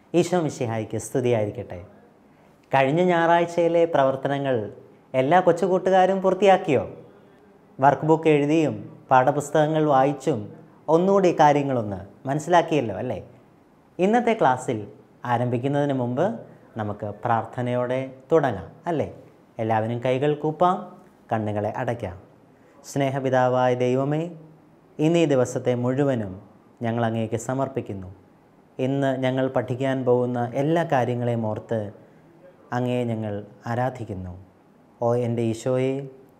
ഈശോ മിശിഹായിക്ക് സ്തുതിയായിരിക്കട്ടെ കഴിഞ്ഞ ഞായറാഴ്ചയിലെ പ്രവർത്തനങ്ങൾ എല്ലാ കൊച്ചുകൂട്ടുകാരും പൂർത്തിയാക്കിയോ വർക്ക് ബുക്ക് എഴുതിയും പാഠപുസ്തകങ്ങൾ വായിച്ചും ഒന്നുകൂടി കാര്യങ്ങളൊന്ന് മനസ്സിലാക്കിയല്ലോ അല്ലേ ഇന്നത്തെ ക്ലാസ്സിൽ ആരംഭിക്കുന്നതിന് മുമ്പ് നമുക്ക് പ്രാർത്ഥനയോടെ തുടങ്ങാം അല്ലേ എല്ലാവരും കൈകൾ കൂപ്പാം കണ്ണുകളെ അടയ്ക്കാം സ്നേഹപിതാവായ ദൈവമേ ഇന്ന് ഈ ദിവസത്തെ മുഴുവനും ഞങ്ങൾ അങ്ങേക്ക് സമർപ്പിക്കുന്നു ഇന്ന് ഞങ്ങൾ പഠിക്കാൻ പോകുന്ന എല്ലാ കാര്യങ്ങളെയും ഓർത്ത് അങ്ങയെ ഞങ്ങൾ ആരാധിക്കുന്നു ഓ എൻ്റെ ഈശോയെ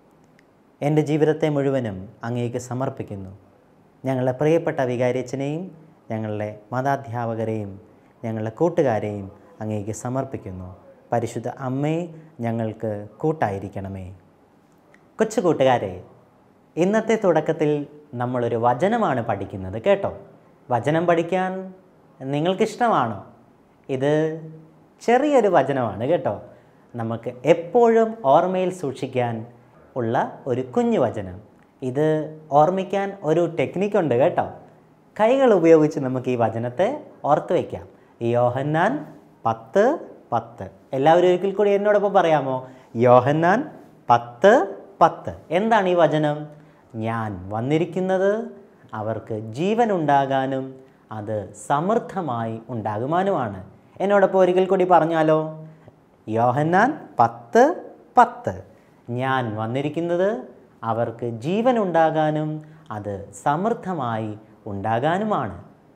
എൻ്റെ ജീവിതത്തെ മുഴുവനും അങ്ങേക്ക് സമർപ്പിക്കുന്നു ഞങ്ങളുടെ പ്രിയപ്പെട്ട വികാരിയച്ഛനെയും ഞങ്ങളുടെ മതാധ്യാപകരെയും ഞങ്ങളുടെ കൂട്ടുകാരെയും അങ്ങേക്ക് സമർപ്പിക്കുന്നു പരിശുദ്ധ അമ്മയെ ഞങ്ങൾക്ക് കൂട്ടായിരിക്കണമേ കൊച്ചു കൂട്ടുകാരെ ഇന്നത്തെ തുടക്കത്തിൽ നമ്മളൊരു വചനമാണ് പഠിക്കുന്നത് കേട്ടോ വചനം പഠിക്കാൻ നിങ്ങൾക്കിഷ്ടമാണോ ഇത് ചെറിയൊരു വചനമാണ് കേട്ടോ നമുക്ക് എപ്പോഴും ഓർമ്മയിൽ സൂക്ഷിക്കാൻ ഉള്ള ഒരു കുഞ്ഞു വചനം ഇത് ഓർമ്മിക്കാൻ ഒരു ടെക്നിക്കുണ്ട് കേട്ടോ കൈകൾ ഉപയോഗിച്ച് നമുക്ക് ഈ വചനത്തെ ഓർത്ത് വയ്ക്കാം യോഹന്നാൻ പത്ത് പത്ത് എല്ലാവരും ഒരിക്കൽ കൂടി എന്നോടൊപ്പം പറയാമോ യോഹന്നാൻ പത്ത് പത്ത് എന്താണ് ഈ വചനം ഞാൻ വന്നിരിക്കുന്നത് അവർക്ക് ജീവൻ ഉണ്ടാകാനും അത് സമൃദ്ധമായി ഉണ്ടാകുവാനുമാണ് എന്നോടൊപ്പം ഒരിക്കൽ കൂടി പറഞ്ഞാലോ യോഹന്നാൻ പത്ത് പത്ത് ഞാൻ വന്നിരിക്കുന്നത് അവർക്ക് ജീവൻ ഉണ്ടാകാനും അത് സമൃദ്ധമായി ഉണ്ടാകാനുമാണ്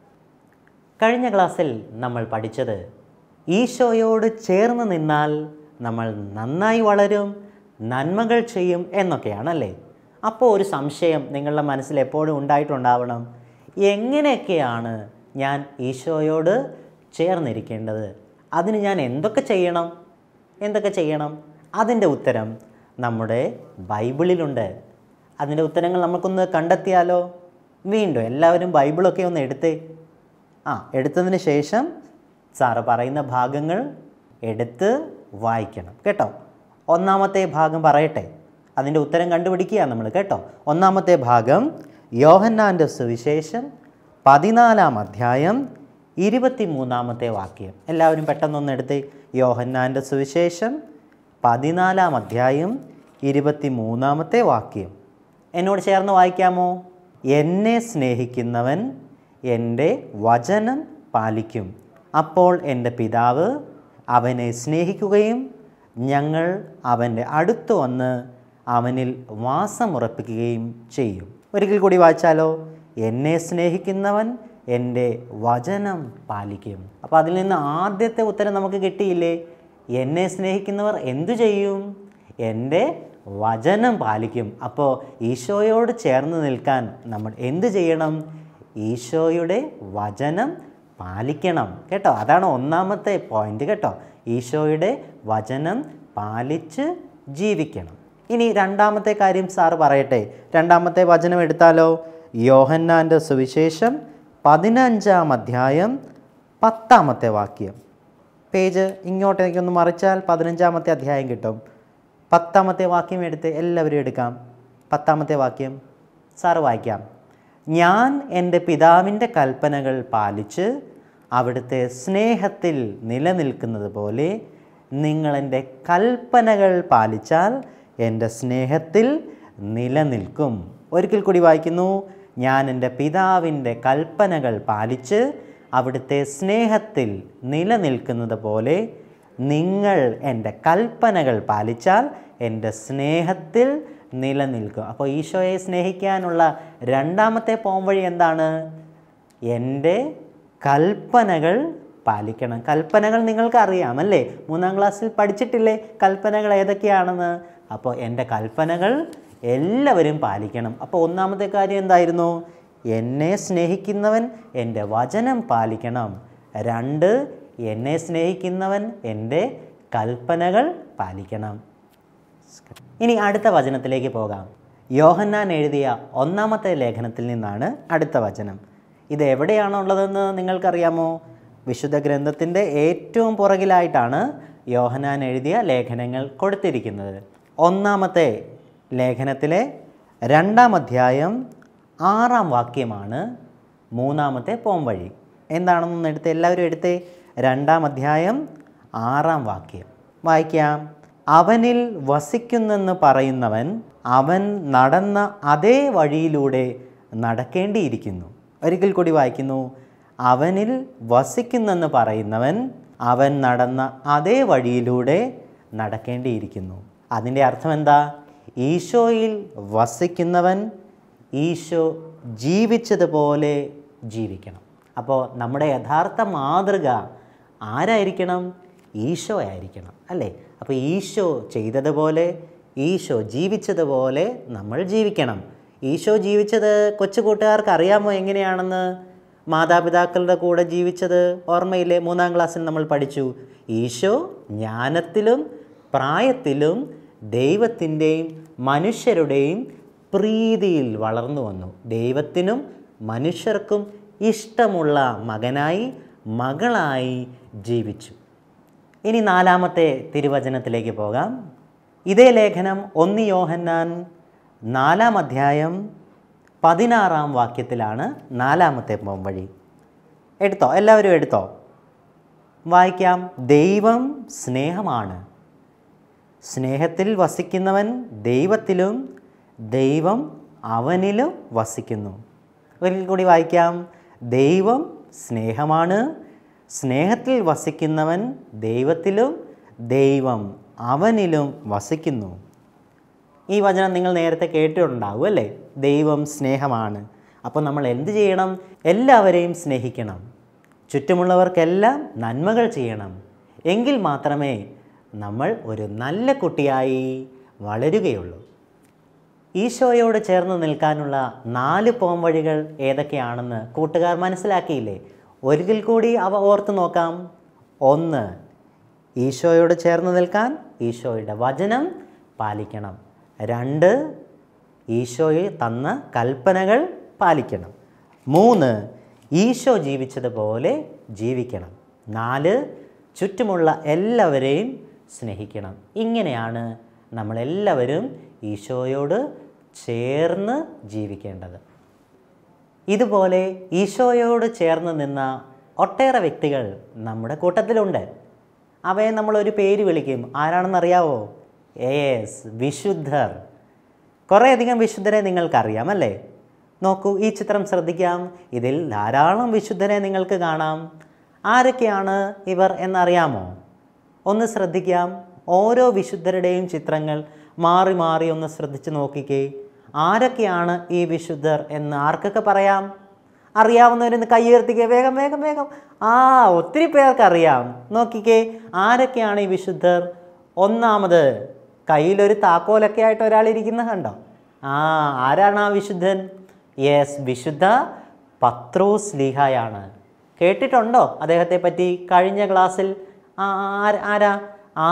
കഴിഞ്ഞ ക്ലാസ്സിൽ നമ്മൾ പഠിച്ചത് ഈശോയോട് ചേർന്ന് നിന്നാൽ നമ്മൾ നന്നായി വളരും നന്മകൾ ചെയ്യും എന്നൊക്കെയാണല്ലേ അപ്പോൾ ഒരു സംശയം നിങ്ങളുടെ മനസ്സിൽ എപ്പോഴും ഉണ്ടായിട്ടുണ്ടാവണം എങ്ങനെയൊക്കെയാണ് ഞാൻ ഈശോയോട് ചേർന്നിരിക്കേണ്ടത് അതിന് ഞാൻ എന്തൊക്കെ ചെയ്യണം എന്തൊക്കെ ചെയ്യണം അതിൻ്റെ ഉത്തരം നമ്മുടെ ബൈബിളിലുണ്ട് അതിൻ്റെ ഉത്തരങ്ങൾ നമുക്കൊന്ന് കണ്ടെത്തിയാലോ വീണ്ടും എല്ലാവരും ബൈബിളൊക്കെ ഒന്ന് എടുത്തേ ആ എടുത്തതിന് ശേഷം സാറ് പറയുന്ന ഭാഗങ്ങൾ എടുത്ത് വായിക്കണം കേട്ടോ ഒന്നാമത്തെ ഭാഗം പറയട്ടെ അതിൻ്റെ ഉത്തരം കണ്ടുപിടിക്കുക നമ്മൾ കേട്ടോ ഒന്നാമത്തെ ഭാഗം യോഹന്നാൻ്റെ സുവിശേഷം പതിനാലാം അധ്യായം ഇരുപത്തി മൂന്നാമത്തെ വാക്യം എല്ലാവരും പെട്ടെന്നൊന്ന് എടുത്ത് യോഹന്നാൻ്റെ സുവിശേഷം പതിനാലാം അധ്യായം ഇരുപത്തി മൂന്നാമത്തെ വാക്യം എന്നോട് ചേർന്ന് വായിക്കാമോ എന്നെ സ്നേഹിക്കുന്നവൻ എൻ്റെ വചനം പാലിക്കും അപ്പോൾ എൻ്റെ പിതാവ് അവനെ സ്നേഹിക്കുകയും ഞങ്ങൾ അവൻ്റെ അടുത്ത് വന്ന് അവനിൽ വാസമുറപ്പിക്കുകയും ചെയ്യും ഒരിക്കൽ കൂടി വായിച്ചാലോ എന്നെ സ്നേഹിക്കുന്നവൻ എൻ്റെ വചനം പാലിക്കും അപ്പോൾ അതിൽ നിന്ന് ആദ്യത്തെ ഉത്തരം നമുക്ക് കിട്ടിയില്ലേ എന്നെ സ്നേഹിക്കുന്നവർ എന്തു ചെയ്യും എൻ്റെ വചനം പാലിക്കും അപ്പോൾ ഈശോയോട് ചേർന്ന് നിൽക്കാൻ നമ്മൾ എന്ത് ചെയ്യണം ഈശോയുടെ വചനം പാലിക്കണം കേട്ടോ അതാണ് ഒന്നാമത്തെ പോയിന്റ് കേട്ടോ ഈശോയുടെ വചനം പാലിച്ച് ജീവിക്കണം ഇനി രണ്ടാമത്തെ കാര്യം സാറ് പറയട്ടെ രണ്ടാമത്തെ വചനം എടുത്താലോ യോഹന്നാൻ്റെ സുവിശേഷം പതിനഞ്ചാം അധ്യായം പത്താമത്തെ വാക്യം പേജ് ഇങ്ങോട്ടേക്കൊന്ന് മറിച്ചാൽ പതിനഞ്ചാമത്തെ അധ്യായം കിട്ടും പത്താമത്തെ വാക്യം എടുത്ത് എല്ലാവരും എടുക്കാം പത്താമത്തെ വാക്യം സാറ് വായിക്കാം ഞാൻ എൻ്റെ പിതാവിൻ്റെ കൽപ്പനകൾ പാലിച്ച് അവിടുത്തെ സ്നേഹത്തിൽ നിലനിൽക്കുന്നത് പോലെ നിങ്ങളെൻ്റെ കൽപ്പനകൾ പാലിച്ചാൽ എൻ്റെ സ്നേഹത്തിൽ നിലനിൽക്കും ഒരിക്കൽ കൂടി വായിക്കുന്നു ഞാൻ എൻ്റെ പിതാവിൻ്റെ കൽപ്പനകൾ പാലിച്ച് അവിടുത്തെ സ്നേഹത്തിൽ നിലനിൽക്കുന്നത് പോലെ നിങ്ങൾ എൻ്റെ കൽപ്പനകൾ പാലിച്ചാൽ എൻ്റെ സ്നേഹത്തിൽ നിലനിൽക്കും അപ്പോൾ ഈശോയെ സ്നേഹിക്കാനുള്ള രണ്ടാമത്തെ പോംവഴി എന്താണ് എൻ്റെ കൽപ്പനകൾ പാലിക്കണം കൽപ്പനകൾ നിങ്ങൾക്ക് അറിയാം അല്ലേ മൂന്നാം ക്ലാസ്സിൽ പഠിച്ചിട്ടില്ലേ കൽപ്പനകൾ ഏതൊക്കെയാണെന്ന് അപ്പോൾ എൻ്റെ കൽപ്പനകൾ എല്ലാവരും പാലിക്കണം അപ്പോൾ ഒന്നാമത്തെ കാര്യം എന്തായിരുന്നു എന്നെ സ്നേഹിക്കുന്നവൻ എൻ്റെ വചനം പാലിക്കണം രണ്ട് എന്നെ സ്നേഹിക്കുന്നവൻ എൻ്റെ കൽപ്പനകൾ പാലിക്കണം ഇനി അടുത്ത വചനത്തിലേക്ക് പോകാം യോഹന്നാൻ എഴുതിയ ഒന്നാമത്തെ ലേഖനത്തിൽ നിന്നാണ് അടുത്ത വചനം ഇത് എവിടെയാണുള്ളതെന്ന് നിങ്ങൾക്കറിയാമോ വിശുദ്ധ ഗ്രന്ഥത്തിൻ്റെ ഏറ്റവും പുറകിലായിട്ടാണ് യോഹന്നാൻ എഴുതിയ ലേഖനങ്ങൾ കൊടുത്തിരിക്കുന്നത് ഒന്നാമത്തെ ലേഖനത്തിലെ രണ്ടാം അധ്യായം ആറാം വാക്യമാണ് മൂന്നാമത്തെ പോംവഴി എന്താണെന്നൊന്ന് എടുത്ത് എല്ലാവരും എടുത്തേ രണ്ടാം അധ്യായം ആറാം വാക്യം വായിക്കാം അവനിൽ വസിക്കുന്നെന്ന് പറയുന്നവൻ അവൻ നടന്ന അതേ വഴിയിലൂടെ നടക്കേണ്ടിയിരിക്കുന്നു ഒരിക്കൽ കൂടി വായിക്കുന്നു അവനിൽ വസിക്കുന്നെന്ന് പറയുന്നവൻ അവൻ നടന്ന അതേ വഴിയിലൂടെ നടക്കേണ്ടിയിരിക്കുന്നു അതിൻ്റെ അർത്ഥം എന്താ ഈശോയിൽ വസിക്കുന്നവൻ ഈശോ ജീവിച്ചതുപോലെ ജീവിക്കണം അപ്പോൾ നമ്മുടെ യഥാർത്ഥ മാതൃക ആരായിരിക്കണം ഈശോ ആയിരിക്കണം അല്ലേ അപ്പോൾ ഈശോ ചെയ്തതുപോലെ ഈശോ ജീവിച്ചതുപോലെ നമ്മൾ ജീവിക്കണം ഈശോ ജീവിച്ചത് കൊച്ചു കൂട്ടുകാർക്ക് അറിയാമോ എങ്ങനെയാണെന്ന് മാതാപിതാക്കളുടെ കൂടെ ജീവിച്ചത് ഓർമ്മയില്ലേ മൂന്നാം ക്ലാസ്സിൽ നമ്മൾ പഠിച്ചു ഈശോ ജ്ഞാനത്തിലും പ്രായത്തിലും ദൈവത്തിൻ്റെയും മനുഷ്യരുടെയും പ്രീതിയിൽ വളർന്നു വന്നു ദൈവത്തിനും മനുഷ്യർക്കും ഇഷ്ടമുള്ള മകനായി മകളായി ജീവിച്ചു ഇനി നാലാമത്തെ തിരുവചനത്തിലേക്ക് പോകാം ഇതേ ലേഖനം ഒന്ന് യോഹന്നാൻ നാലാം അധ്യായം പതിനാറാം വാക്യത്തിലാണ് നാലാമത്തെ വഴി എടുത്തോ എല്ലാവരും എടുത്തോ വായിക്കാം ദൈവം സ്നേഹമാണ് സ്നേഹത്തിൽ വസിക്കുന്നവൻ ദൈവത്തിലും ദൈവം അവനിലും വസിക്കുന്നു ഒരിക്കൽ കൂടി വായിക്കാം ദൈവം സ്നേഹമാണ് സ്നേഹത്തിൽ വസിക്കുന്നവൻ ദൈവത്തിലും ദൈവം അവനിലും വസിക്കുന്നു ഈ വചനം നിങ്ങൾ നേരത്തെ കേട്ടിട്ടുണ്ടാവും അല്ലേ ദൈവം സ്നേഹമാണ് അപ്പോൾ നമ്മൾ എന്ത് ചെയ്യണം എല്ലാവരെയും സ്നേഹിക്കണം ചുറ്റുമുള്ളവർക്കെല്ലാം നന്മകൾ ചെയ്യണം എങ്കിൽ മാത്രമേ നമ്മൾ ഒരു നല്ല കുട്ടിയായി വളരുകയുള്ളൂ ഈശോയോട് ചേർന്ന് നിൽക്കാനുള്ള നാല് പോംവഴികൾ ഏതൊക്കെയാണെന്ന് കൂട്ടുകാർ മനസ്സിലാക്കിയില്ലേ ഒരിക്കൽ കൂടി അവ ഓർത്ത് നോക്കാം ഒന്ന് ഈശോയോട് ചേർന്ന് നിൽക്കാൻ ഈശോയുടെ വചനം പാലിക്കണം രണ്ട് ഈശോയെ തന്ന കൽപ്പനകൾ പാലിക്കണം മൂന്ന് ഈശോ ജീവിച്ചതുപോലെ ജീവിക്കണം നാല് ചുറ്റുമുള്ള എല്ലാവരെയും സ്നേഹിക്കണം ഇങ്ങനെയാണ് നമ്മളെല്ലാവരും ഈശോയോട് ചേർന്ന് ജീവിക്കേണ്ടത് ഇതുപോലെ ഈശോയോട് ചേർന്ന് നിന്ന ഒട്ടേറെ വ്യക്തികൾ നമ്മുടെ കൂട്ടത്തിലുണ്ട് അവയെ നമ്മളൊരു പേര് വിളിക്കും ആരാണെന്നറിയാവോ ഏസ് വിശുദ്ധർ കുറേയധികം വിശുദ്ധരെ നിങ്ങൾക്കറിയാം അല്ലേ നോക്കൂ ഈ ചിത്രം ശ്രദ്ധിക്കാം ഇതിൽ ധാരാളം വിശുദ്ധരെ നിങ്ങൾക്ക് കാണാം ആരൊക്കെയാണ് ഇവർ എന്നറിയാമോ ഒന്ന് ശ്രദ്ധിക്കാം ഓരോ വിശുദ്ധരുടെയും ചിത്രങ്ങൾ മാറി മാറി ഒന്ന് ശ്രദ്ധിച്ച് നോക്കിക്കേ ആരൊക്കെയാണ് ഈ വിശുദ്ധർ എന്ന് ആർക്കൊക്കെ പറയാം അറിയാവുന്നവരൊന്ന് കൈ ഉയർത്തിക്കേ വേഗം വേഗം വേഗം ആ ഒത്തിരി പേർക്ക് അറിയാം നോക്കിക്കേ ആരൊക്കെയാണ് ഈ വിശുദ്ധർ ഒന്നാമത് കയ്യിലൊരു താക്കോലൊക്കെ ആയിട്ട് ഒരാൾ ഇരിക്കുന്ന കണ്ടോ ആ ആരാണ് ആ വിശുദ്ധൻ യെസ് വിശുദ്ധ പത്രോസ് ലീഹായാണ് കേട്ടിട്ടുണ്ടോ അദ്ദേഹത്തെ പറ്റി കഴിഞ്ഞ ക്ലാസ്സിൽ ആ ആര- ആരാ ആ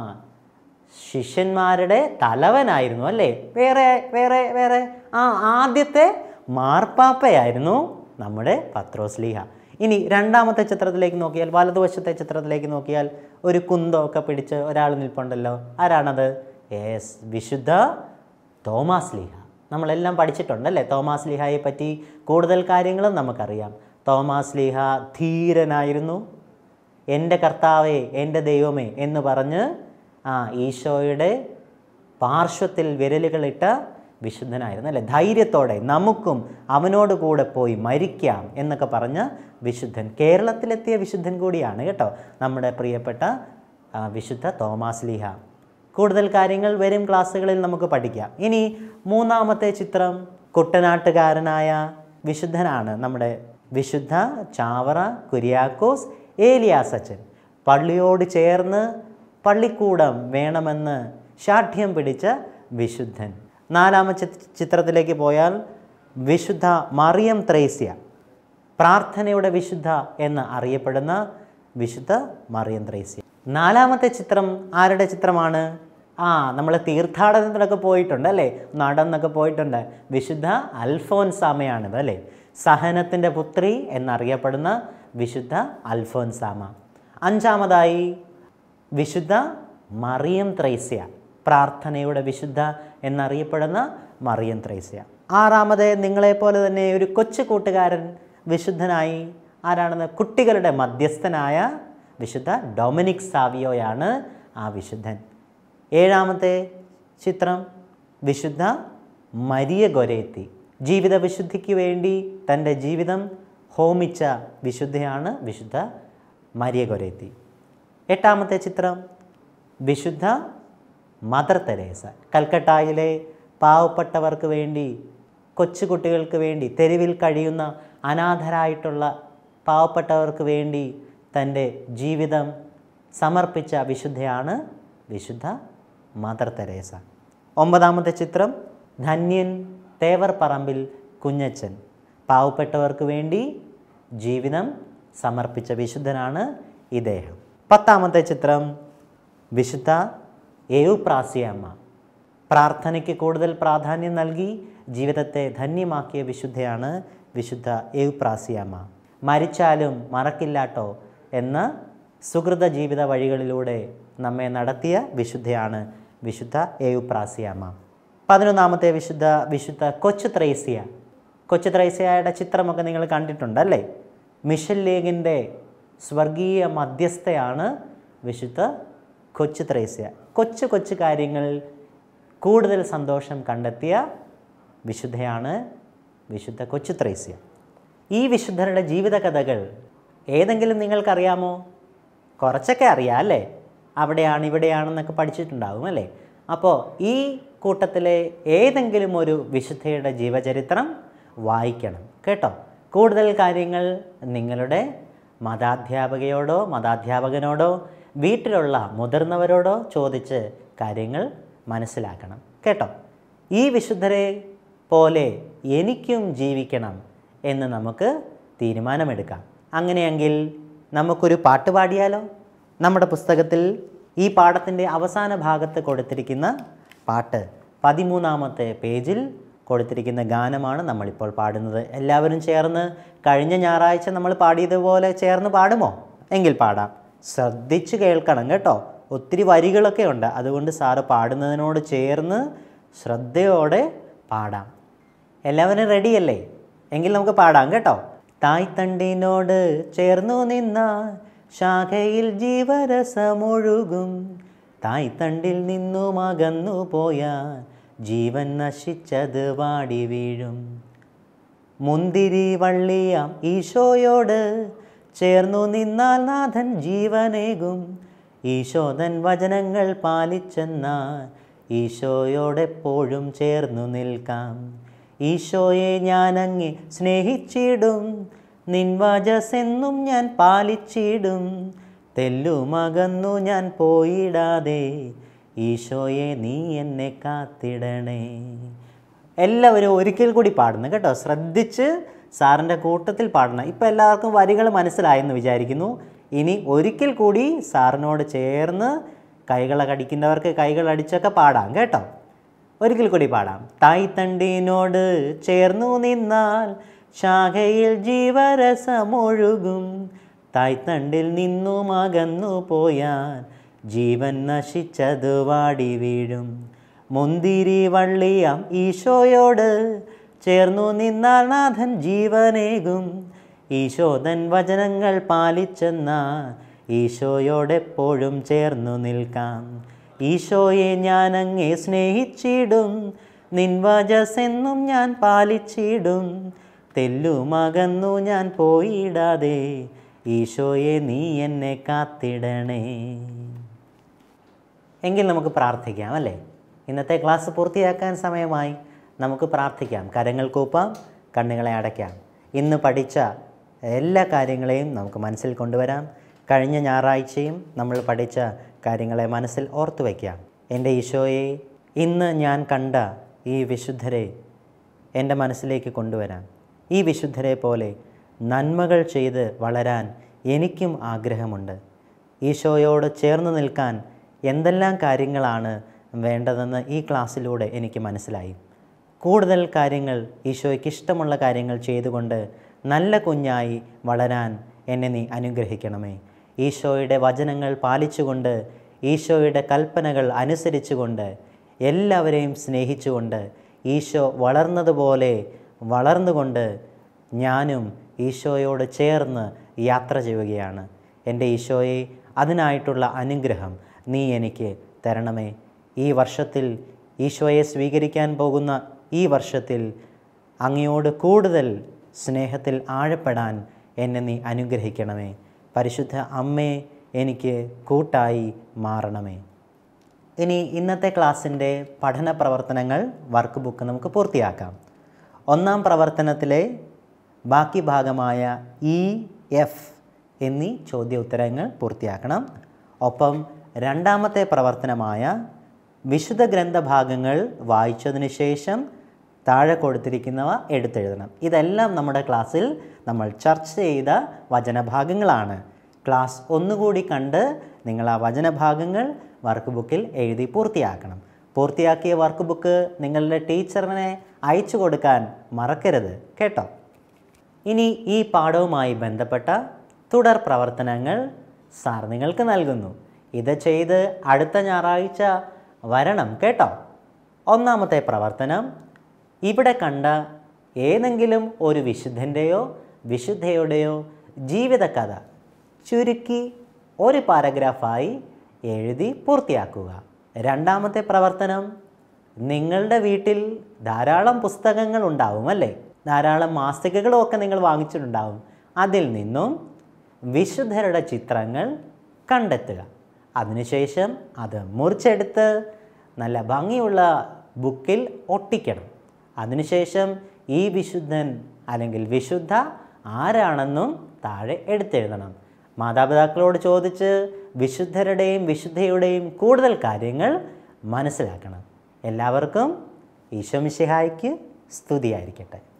ശിഷ്യന്മാരുടെ തലവനായിരുന്നു അല്ലേ വേറെ വേറെ വേറെ ആ ആദ്യത്തെ മാർപ്പാപ്പയായിരുന്നു നമ്മുടെ പത്രോസ് ലീഹ ഇനി രണ്ടാമത്തെ ചിത്രത്തിലേക്ക് നോക്കിയാൽ വലതുവശത്തെ ചിത്രത്തിലേക്ക് നോക്കിയാൽ ഒരു കുന്തമൊക്കെ പിടിച്ച് ഒരാൾ നിൽപ്പുണ്ടല്ലോ ആരാണത് യെസ് വിശുദ്ധ തോമാസ് ലീഹ നമ്മളെല്ലാം പഠിച്ചിട്ടുണ്ടല്ലേ തോമാസ് ലീഹയെ പറ്റി കൂടുതൽ കാര്യങ്ങളും നമുക്കറിയാം തോമാസ് ലീഹ ധീരനായിരുന്നു എൻ്റെ കർത്താവേ എൻ്റെ ദൈവമേ എന്ന് പറഞ്ഞ് ആ ഈശോയുടെ പാർശ്വത്തിൽ വിരലുകളിട്ട വിശുദ്ധനായിരുന്നു അല്ലേ ധൈര്യത്തോടെ നമുക്കും അവനോട് കൂടെ പോയി മരിക്കാം എന്നൊക്കെ പറഞ്ഞ വിശുദ്ധൻ കേരളത്തിലെത്തിയ വിശുദ്ധൻ കൂടിയാണ് കേട്ടോ നമ്മുടെ പ്രിയപ്പെട്ട ആ, വിശുദ്ധ തോമാസ് ലീഹ കൂടുതൽ കാര്യങ്ങൾ വരും ക്ലാസ്സുകളിൽ നമുക്ക് പഠിക്കാം ഇനി മൂന്നാമത്തെ ചിത്രം കുട്ടനാട്ടുകാരനായ വിശുദ്ധനാണ് നമ്മുടെ വിശുദ്ധ ചാവറ കുര്യാക്കോസ് ഏലിയാസ് അച്ഛൻ പള്ളിയോട് ചേർന്ന് പള്ളിക്കൂടം വേണമെന്ന് ശാഠ്യം പിടിച്ച വിശുദ്ധൻ നാലാമത്തെ ചി- ചിത്രത്തിലേക്ക് പോയാൽ വിശുദ്ധ മറിയം ത്രേസ്യ പ്രാർത്ഥനയുടെ വിശുദ്ധ എന്ന് അറിയപ്പെടുന്ന വിശുദ്ധ മറിയം ത്രേസ്യ നാലാമത്തെ ചിത്രം ആരുടെ ചിത്രമാണ് ആ നമ്മൾ തീർത്ഥാടനത്തിനൊക്കെ പോയിട്ടുണ്ട് അല്ലേ നടന്നൊക്കെ പോയിട്ടുണ്ട് വിശുദ്ധ അൽഫോൻസാമയാണിത് അല്ലേ സഹനത്തിൻ്റെ പുത്രി എന്നറിയപ്പെടുന്ന വിശുദ്ധ അൽഫോൻസാമ അഞ്ചാമതായി വിശുദ്ധ മറിയം ത്രേസ്യ പ്രാർത്ഥനയുടെ വിശുദ്ധ എന്നറിയപ്പെടുന്ന മറിയം ത്രേസ്യ ആറാമത് നിങ്ങളെപ്പോലെ തന്നെ ഒരു കൊച്ചു കൂട്ടുകാരൻ വിശുദ്ധനായി ആരാണെന്ന് കുട്ടികളുടെ മധ്യസ്ഥനായ വിശുദ്ധ ഡൊമിനിക് സാവിയോയാണ് ആ വിശുദ്ധൻ ഏഴാമത്തെ ചിത്രം വിശുദ്ധ മരിയ ഗൊരേത്തി ജീവിത വിശുദ്ധിക്ക് വേണ്ടി തൻ്റെ ജീവിതം ഹോമിച്ച വിശുദ്ധയാണ് വിശുദ്ധ മരിയ ഗൊരേത്തി എട്ടാമത്തെ ചിത്രം വിശുദ്ധ മദർ തെരേസ കൽക്കട്ടായിലെ പാവപ്പെട്ടവർക്ക് വേണ്ടി കൊച്ചുകുട്ടികൾക്ക് വേണ്ടി തെരുവിൽ കഴിയുന്ന അനാഥരായിട്ടുള്ള പാവപ്പെട്ടവർക്ക് വേണ്ടി തൻ്റെ ജീവിതം സമർപ്പിച്ച വിശുദ്ധയാണ് വിശുദ്ധ മദർ തെരേസ ഒമ്പതാമത്തെ ചിത്രം ധന്യൻ തേവർ പറമ്പിൽ കുഞ്ഞച്ചൻ പാവപ്പെട്ടവർക്ക് വേണ്ടി ജീവിതം സമർപ്പിച്ച വിശുദ്ധനാണ് ഇദ്ദേഹം പത്താമത്തെ ചിത്രം വിശുദ്ധ എയുപ്രാസിയമ്മ പ്രാർത്ഥനയ്ക്ക് കൂടുതൽ പ്രാധാന്യം നൽകി ജീവിതത്തെ ധന്യമാക്കിയ വിശുദ്ധയാണ് വിശുദ്ധ എയുപ്രാസിയമ്മ മരിച്ചാലും മറക്കില്ലാട്ടോ എന്ന സുഹൃത ജീവിത വഴികളിലൂടെ നമ്മെ നടത്തിയ വിശുദ്ധയാണ് വിശുദ്ധ എയുപ്രാസിയമ്മ പതിനൊന്നാമത്തെ വിശുദ്ധ വിശുദ്ധ കൊച്ചു ത്രേസ്യ കൊച്ചു ത്രേസ്യയുടെ ചിത്രമൊക്കെ നിങ്ങൾ കണ്ടിട്ടുണ്ടല്ലേ മിഷൻ ലീഗിൻ്റെ സ്വർഗീയ മധ്യസ്ഥയാണ് വിശുദ്ധ കൊച്ചു ത്രേസ്യ കൊച്ചു കൊച്ചു കാര്യങ്ങളിൽ കൂടുതൽ സന്തോഷം കണ്ടെത്തിയ വിശുദ്ധയാണ് വിശുദ്ധ കൊച്ചു ത്രേസ്യ ഈ വിശുദ്ധരുടെ ജീവിത കഥകൾ ഏതെങ്കിലും നിങ്ങൾക്കറിയാമോ കുറച്ചൊക്കെ അറിയാം അല്ലേ അവിടെയാണ് ഇവിടെയാണെന്നൊക്കെ പഠിച്ചിട്ടുണ്ടാവും അല്ലേ അപ്പോൾ ഈ കൂട്ടത്തിലെ ഏതെങ്കിലും ഒരു വിശുദ്ധയുടെ ജീവചരിത്രം വായിക്കണം കേട്ടോ കൂടുതൽ കാര്യങ്ങൾ നിങ്ങളുടെ മതാധ്യാപകയോടോ മതാധ്യാപകനോടോ വീട്ടിലുള്ള മുതിർന്നവരോടോ ചോദിച്ച് കാര്യങ്ങൾ മനസ്സിലാക്കണം കേട്ടോ ഈ വിശുദ്ധരെ പോലെ എനിക്കും ജീവിക്കണം എന്ന് നമുക്ക് തീരുമാനമെടുക്കാം അങ്ങനെയെങ്കിൽ നമുക്കൊരു പാട്ട് പാടിയാലോ നമ്മുടെ പുസ്തകത്തിൽ ഈ പാഠത്തിൻ്റെ അവസാന ഭാഗത്ത് കൊടുത്തിരിക്കുന്ന പാട്ട് പതിമൂന്നാമത്തെ പേജിൽ കൊടുത്തിരിക്കുന്ന ഗാനമാണ് നമ്മളിപ്പോൾ പാടുന്നത് എല്ലാവരും ചേർന്ന് കഴിഞ്ഞ ഞായറാഴ്ച നമ്മൾ പാടിയതുപോലെ ചേർന്ന് പാടുമോ എങ്കിൽ പാടാം ശ്രദ്ധിച്ച് കേൾക്കണം കേട്ടോ ഒത്തിരി വരികളൊക്കെ ഉണ്ട് അതുകൊണ്ട് സാറ് പാടുന്നതിനോട് ചേർന്ന് ശ്രദ്ധയോടെ പാടാം എല്ലാവരും റെഡിയല്ലേ എങ്കിൽ നമുക്ക് പാടാം കേട്ടോ തായ്തണ്ടിനോട് ചേർന്നു നിന്ന ശാഖയിൽ ജീവരസമൊഴുകും തായ്തണ്ടിൽ നിന്നും അകന്നു പോയാൽ ജീവൻ നശിച്ചത് വാടി വീഴും മുന്തിരി വള്ളിയാം ഈശോയോട് ചേർന്നു നിന്നാൽ നാഥൻ ജീവനേകും ഈശോതൻ വചനങ്ങൾ പാലിച്ചെന്നാൽ ഈശോയോടെപ്പോഴും ചേർന്നു നിൽക്കാം ഈശോയെ ഞാൻ അങ്ങെ സ്നേഹിച്ചിടും നിൻ വജസെന്നും ഞാൻ പാലിച്ചിടും തെല്ലുമകന്നു ഞാൻ പോയിടാതെ ഈശോയെ നീ എന്നെ കാത്തിടണേ എല്ലാവരും ഒരിക്കൽ കൂടി പാടുന്നു കേട്ടോ ശ്രദ്ധിച്ച് സാറിൻ്റെ കൂട്ടത്തിൽ പാടണം ഇപ്പം എല്ലാവർക്കും വരികൾ മനസ്സിലായെന്ന് വിചാരിക്കുന്നു ഇനി ഒരിക്കൽ കൂടി സാറിനോട് ചേർന്ന് കൈകള കടിക്കുന്നവർക്ക് കൈകൾ അടിച്ചൊക്കെ പാടാം കേട്ടോ ഒരിക്കൽ കൂടി പാടാം തായ്തണ്ടിനോട് ചേർന്നു നിന്നാൽ ശാഖയിൽ ജീവരസമൊഴുകും തായ്തണ്ടിൽ നിന്നും അകന്നു പോയാൽ ജീവൻ നശിച്ചത് വാടി വീഴും മുന്തിരി വള്ളിയാം ഈശോയോട് ചേർന്നു നിന്നാൽ നാഥൻ ജീവനേകും ഈശോതൻ വചനങ്ങൾ പാലിച്ചെന്നാൽ ഈശോയോടെപ്പോഴും ചേർന്നു നിൽക്കാം ഈശോയെ ഞാൻ അങ്ങേ സ്നേഹിച്ചിടും നിൻ വജസെന്നും ഞാൻ പാലിച്ചിടും തെല്ലുമകന്നു ഞാൻ പോയിടാതെ ഈശോയെ നീ എന്നെ കാത്തിടണേ എങ്കിൽ നമുക്ക് പ്രാർത്ഥിക്കാം അല്ലേ ഇന്നത്തെ ക്ലാസ് പൂർത്തിയാക്കാൻ സമയമായി നമുക്ക് പ്രാർത്ഥിക്കാം കരങ്ങൾ കൂപ്പാം കണ്ണുകളെ അടയ്ക്കാം ഇന്ന് പഠിച്ച എല്ലാ കാര്യങ്ങളെയും നമുക്ക് മനസ്സിൽ കൊണ്ടുവരാം കഴിഞ്ഞ ഞായറാഴ്ചയും നമ്മൾ പഠിച്ച കാര്യങ്ങളെ മനസ്സിൽ ഓർത്തു വയ്ക്കാം എൻ്റെ ഈശോയെ ഇന്ന് ഞാൻ കണ്ട ഈ വിശുദ്ധരെ എൻ്റെ മനസ്സിലേക്ക് കൊണ്ടുവരാം ഈ വിശുദ്ധരെ പോലെ നന്മകൾ ചെയ്ത് വളരാൻ എനിക്കും ആഗ്രഹമുണ്ട് ഈശോയോട് ചേർന്ന് നിൽക്കാൻ എന്തെല്ലാം കാര്യങ്ങളാണ് വേണ്ടതെന്ന് ഈ ക്ലാസ്സിലൂടെ എനിക്ക് മനസ്സിലായി കൂടുതൽ കാര്യങ്ങൾ ഈശോയ്ക്ക് ഇഷ്ടമുള്ള കാര്യങ്ങൾ ചെയ്തുകൊണ്ട് നല്ല കുഞ്ഞായി വളരാൻ എന്നെ നീ അനുഗ്രഹിക്കണമേ ഈശോയുടെ വചനങ്ങൾ പാലിച്ചുകൊണ്ട് ഈശോയുടെ കൽപ്പനകൾ അനുസരിച്ചുകൊണ്ട് എല്ലാവരെയും സ്നേഹിച്ചുകൊണ്ട് ഈശോ വളർന്നതുപോലെ വളർന്നുകൊണ്ട് ഞാനും ഈശോയോട് ചേർന്ന് യാത്ര ചെയ്യുകയാണ് എൻ്റെ ഈശോയെ അതിനായിട്ടുള്ള അനുഗ്രഹം നീ എനിക്ക് തരണമേ ഈ വർഷത്തിൽ ഈശോയെ സ്വീകരിക്കാൻ പോകുന്ന ഈ വർഷത്തിൽ അങ്ങയോട് കൂടുതൽ സ്നേഹത്തിൽ ആഴപ്പെടാൻ എന്നെ നീ അനുഗ്രഹിക്കണമേ പരിശുദ്ധ അമ്മേ എനിക്ക് കൂട്ടായി മാറണമേ ഇനി ഇന്നത്തെ ക്ലാസ്സിൻ്റെ പഠന പ്രവർത്തനങ്ങൾ വർക്ക് ബുക്ക് നമുക്ക് പൂർത്തിയാക്കാം ഒന്നാം പ്രവർത്തനത്തിലെ ബാക്കി ഭാഗമായ ഇ എഫ് എന്നീ ചോദ്യോത്തരങ്ങൾ പൂർത്തിയാക്കണം ഒപ്പം രണ്ടാമത്തെ പ്രവർത്തനമായ വിശുദ്ധ ഗ്രന്ഥഭാഗങ്ങൾ വായിച്ചതിന് ശേഷം താഴെ കൊടുത്തിരിക്കുന്നവ എടുത്തെഴുതണം ഇതെല്ലാം നമ്മുടെ ക്ലാസ്സിൽ നമ്മൾ ചർച്ച ചെയ്ത വചനഭാഗങ്ങളാണ് ക്ലാസ് ഒന്നുകൂടി കണ്ട് നിങ്ങൾ ആ വചനഭാഗങ്ങൾ വർക്ക് ബുക്കിൽ എഴുതി പൂർത്തിയാക്കണം പൂർത്തിയാക്കിയ വർക്ക് ബുക്ക് നിങ്ങളുടെ ടീച്ചറിനെ അയച്ചു കൊടുക്കാൻ മറക്കരുത് കേട്ടോ ഇനി ഈ പാഠവുമായി ബന്ധപ്പെട്ട തുടർ പ്രവർത്തനങ്ങൾ സാർ നിങ്ങൾക്ക് നൽകുന്നു ഇത് ചെയ്ത് അടുത്ത ഞായറാഴ്ച വരണം കേട്ടോ ഒന്നാമത്തെ പ്രവർത്തനം ഇവിടെ കണ്ട ഏതെങ്കിലും ഒരു വിശുദ്ധൻ്റെയോ വിശുദ്ധയുടെയോ ജീവിതകഥ ചുരുക്കി ഒരു പാരഗ്രാഫായി എഴുതി പൂർത്തിയാക്കുക രണ്ടാമത്തെ പ്രവർത്തനം നിങ്ങളുടെ വീട്ടിൽ ധാരാളം പുസ്തകങ്ങൾ ഉണ്ടാവും അല്ലേ ധാരാളം മാസികകളും ഒക്കെ നിങ്ങൾ വാങ്ങിച്ചിട്ടുണ്ടാവും അതിൽ നിന്നും വിശുദ്ധരുടെ ചിത്രങ്ങൾ കണ്ടെത്തുക അതിനുശേഷം അത് മുറിച്ചെടുത്ത് നല്ല ഭംഗിയുള്ള ബുക്കിൽ ഒട്ടിക്കണം അതിനുശേഷം ഈ വിശുദ്ധൻ അല്ലെങ്കിൽ വിശുദ്ധ ആരാണെന്നും താഴെ എടുത്തെഴുതണം മാതാപിതാക്കളോട് ചോദിച്ച് വിശുദ്ധരുടെയും വിശുദ്ധയുടെയും കൂടുതൽ കാര്യങ്ങൾ മനസ്സിലാക്കണം എല്ലാവർക്കും ഈശോ മിശിഹായ്ക്ക് സ്തുതിയായിരിക്കട്ടെ